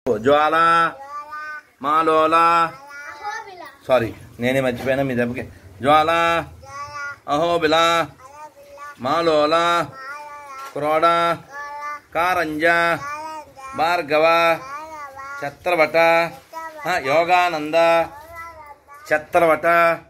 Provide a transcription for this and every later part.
జ్వాల Malola sorry నేనే మర్చిపోయినా మీ దెబ్బకి జ్వాల అహోబిల మాలోల క్రోడ కారంజ భార్గవ ఛత్రవట ఆ, యోగానంద ఛత్రవట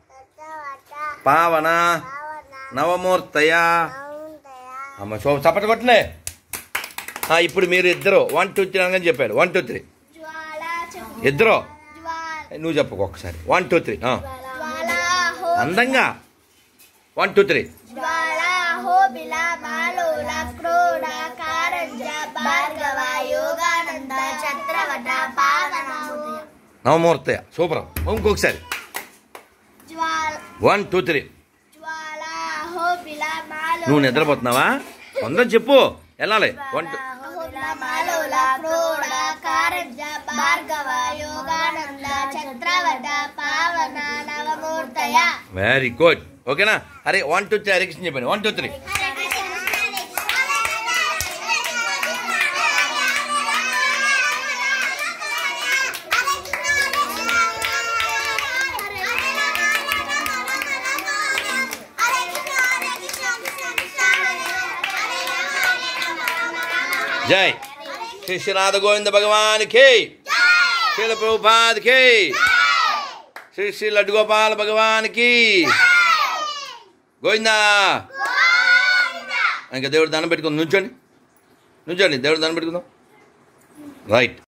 పావన నవమూర్తయ అమ్మ సో చప్పటి కొట్టలే ఆ, ఇప్పుడు మీరు ఇద్దరు వన్ టూ త్రీ అనగానే చెప్పాడు వన్ టూ త్రీ ఇద్దరు నువ్వు చెప్పు ఒకసారి వన్ టూ త్రీ ఆ. అందంగా one two three Jwalahobila Malola Kroda Karanja Bhargava Yogananda Chatravata Pavana నవమూర్తయ సూపర్ ఇంకొకసారి Jwala one two three Jwalahobila Malola నువ్వు నిద్రపోతున్నావా కొందరు చెప్పు వెళ్ళాలి వన్ టూ జ్వాలాహోబిల మాలోల క్రోడ కారంజ భార్గవ యోగానంద చంద్రవట పావన నవమూర్తయ వెరీ గుడ్ ఓకేనా అరే వన్ టూ త్రీ హరికృష్ణ చెప్పండి వన్ టూ త్రీ జై శ్రీ శ్రీనాథ గోవింద భగవానికి శ్రీల ప్రభుపాదికి శ్రీ శ్రీ లడ్డు గోపాల భగవానికి గోవిందా ఇంకా దేవుడు దండం పెట్టుకుందాం నుంచోండి నుంచోండి దేవుడు దండం పెట్టుకుందాం రైట్